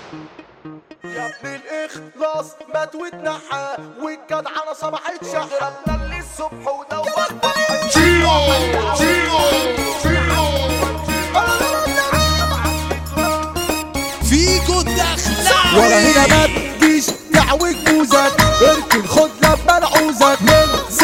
يا ابن الاخلاص مات واتنحى والجدعنة صبحت شحة ضربنا للصبح ودور فيكو الدخلاوي ولا هنا ما تجيش تعوج موزك اركن خد لما نعوزك من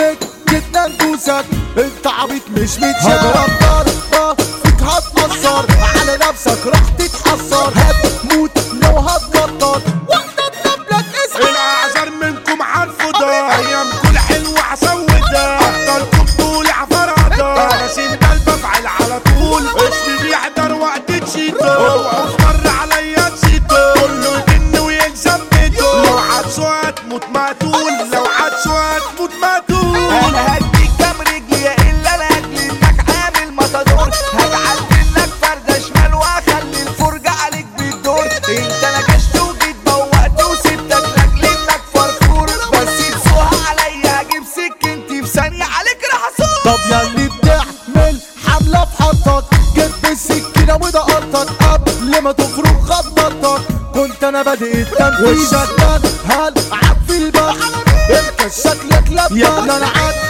سكتنا ندوسك انت عبيط مش متشاف هضرب ضربة فيك هتأثر على نفسك راح تتحسر هتموت لو هتنطط وانت الدبلة اسمع الاعذار منكم عارفه ده ايامكم حلوه عسوده افضلكم طول عفراده راسين قلب افعل على طول اسمي بيحضر وقت تشيتو اوعوا مر عليا تشيتو كله يجن ويلزم بيته لو عدسوا هتموت مقتول لو عدسوا هتموت مقتول انا هديك كام رجلي الا لاجل انك عامل مطادور هجعل منك فرده شمال واخلي الفرجه عليك بالدور انت نكشت وجيت بوقت وسبتك لاجل انك فرفور بس تسوها عليا هجيب سكنتي في ثانيه عليك راح اصور طب يا اللي بتعمل حمله في حطك جيت بالسكينه ودقرتك قبل ما تفرق خططك كنت انا بادئ التنفيذ وشغال هلعب في البحر انت شكلك لبان انا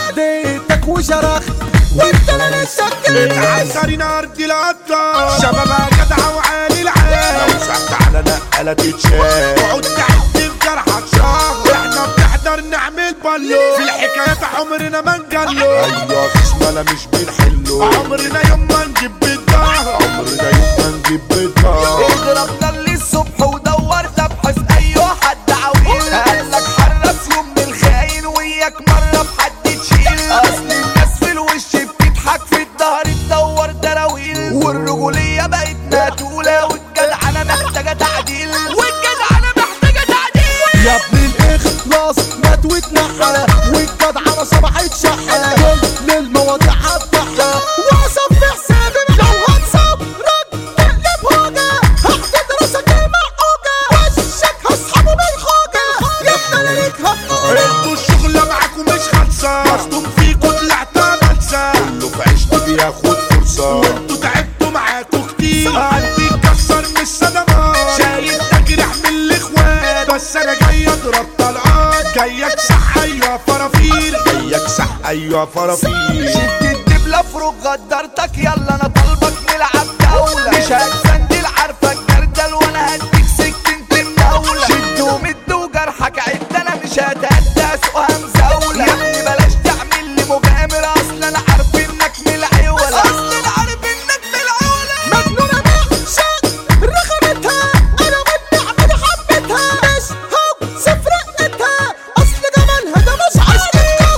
عديتك وشرخت وانت انا لسه كده اتعسرين ارض القطة شباب جدع وعالي العال لو سحت على نقلة تتشال تقعد تعد في جرحك شهر احنا بنحضر نعمل بالو في الحكايات عمرنا ما نجلو ايوه خصمنا مش بنحله عمرنا يوم ما نجيب بالظهر عمرنا يوم ما نجيب بالظهر اضربنا للصبح ودورت ابحث ايوه حد عويل قالك حرس يوم من الخاين وياك مره بحد تشيل اصل الناس في الوش بتضحك في الظهر تدور دراويل والرجوليه بقت مقتوله والجدعنه محتاجه تعديل والجدعنه محتاجه تعديل يا ابن الاخلاص مات واتنحى والجدعنه صبحت شحه كل المواضيع هتفتحها واصف في حسابي لو هتصبرك تقلب هوجه هحدد راسك المعوجه وشك هسحبه بالخوجه يا ابن انا ليك هتقول انتوا الشغلة معاكم مش خالصة مصدوم فيكوا طلعت بلسة كله في عشت بياخد فرصة وانتوا تعبتوا معاكوا كتير قلبي اتكسر من الصدمات شايف تجرح من الاخوات بس انا جاي اضرب طلقات جاي اكسح ايوه فرافير جاي اكسح ايوه فرافير شد الدبلة فروق غدرتك يلا انا طالبك نلعب جولة مش هتسندل عارفك جردل وانا هديك سكتة الدولة شد ومد وجرحك عد انا مش هتهدى سوقها مزاولة يا ابني بلاش تعمل لي مغامر اصل انا عارف انك من العيولة اصل انا عارف انك من العيولة مجنونة بعشق رخامتها انا والنعمة حبتها مش هو سفرقتها اصل جمالها ده مش عشقتها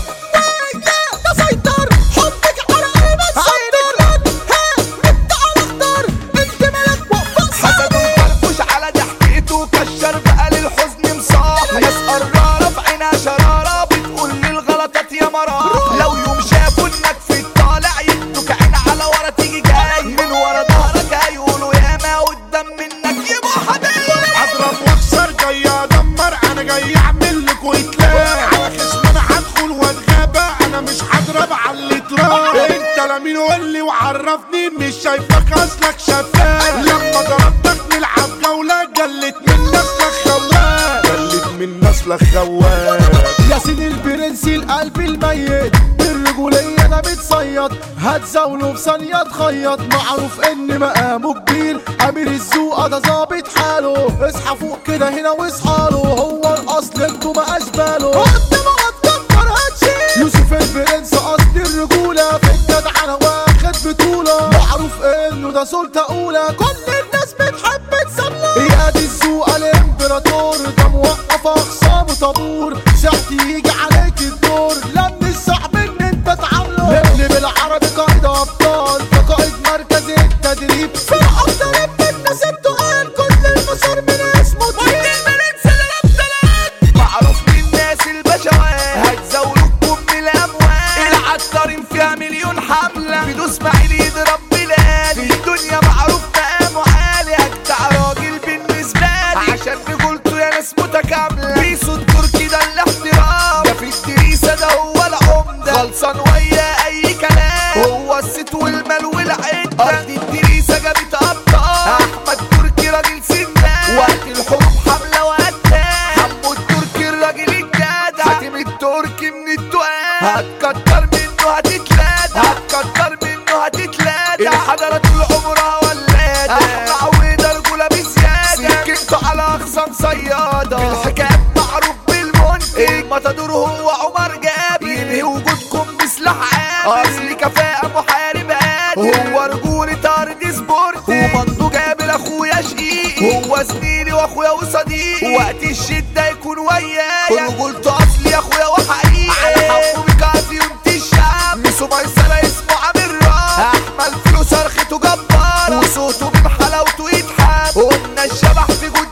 ده سيطر حبك على قلبك سيطر ها انت على اخضر انت ملك وقفك حسد وفرفوش على ضحكته كشر بقى للحزن مصاح ناس قرارة في عينها شرارة بتقول للغلطات يا مرار لو يوم شافوا انك في الطالع يدوك عين على ورا تيجي جاي من ورا ظهرك هيقولوا ياما قدام منك يبقوا حبايب اضرب واكسر جاي ادمر انا جاي اعمل لكوا اتلاف على خصم انا هدخل واتغابى انا مش هضرب على الاطلاق انت لا مين قول لي وعرفني مش شايفك اصلك شفاف لما ضربتك نلعب جولة جلت من نسلك خواف جلت من نسلك خواف ياسين البرنسي القلب الميت الرجولية ده بتصيد هتزاوله في ثانية تخيط معروف ان مقامه كبير امير الزوقة ده ظابط حاله اصحى فوق كده هنا واصحاله هو الاصل انتوا ما اشباله قدامه هتكبر هتشيل يوسف البرنس اصل الرجولة في الجدعنة واخد بطولة معروف انه ده سلطة اولى كل الناس بتحب تسمى يا دي الزوقة الامبراطور ده موقف اخصامه طابور ساعتي يجي عليك الدور لم الصعب ان انت تعامله نقلب العربي قائد ابطال كقائد مركز التدريب في اكتر من الناس بتقال كل المسار من اسمه معروف للناس البشوات هتزاولوكم من الاموال العطارين فيها مليون حمله بدو اسماعيل يضرب بلاد في الدنيا معروف مقامه عالي اجدع راجل بالنسبه لي عشان رجولته يا ناس متكامله بيسو التركي ده الاحترام ده في حسن صيادة الحكاية معروف بالمنتج المطادور هو عمر جابر ينهي وجودكم بسلاح عابر اصلي كفاءة محارب قادر هو رجولة ارض سبورت ومنطو جابر اخويا شقيق هو زميلي واخويا وصديقي وقت الشدة يكون ويايا رجولته اصلي يا اخويا وحقيقي على حبه بكافي يوم الشعب ميسو ميسرة اسمه عامر راب احمد فلوس صرخته جبارة وصوته من حلاوته يتحب قلنا الشبح في جود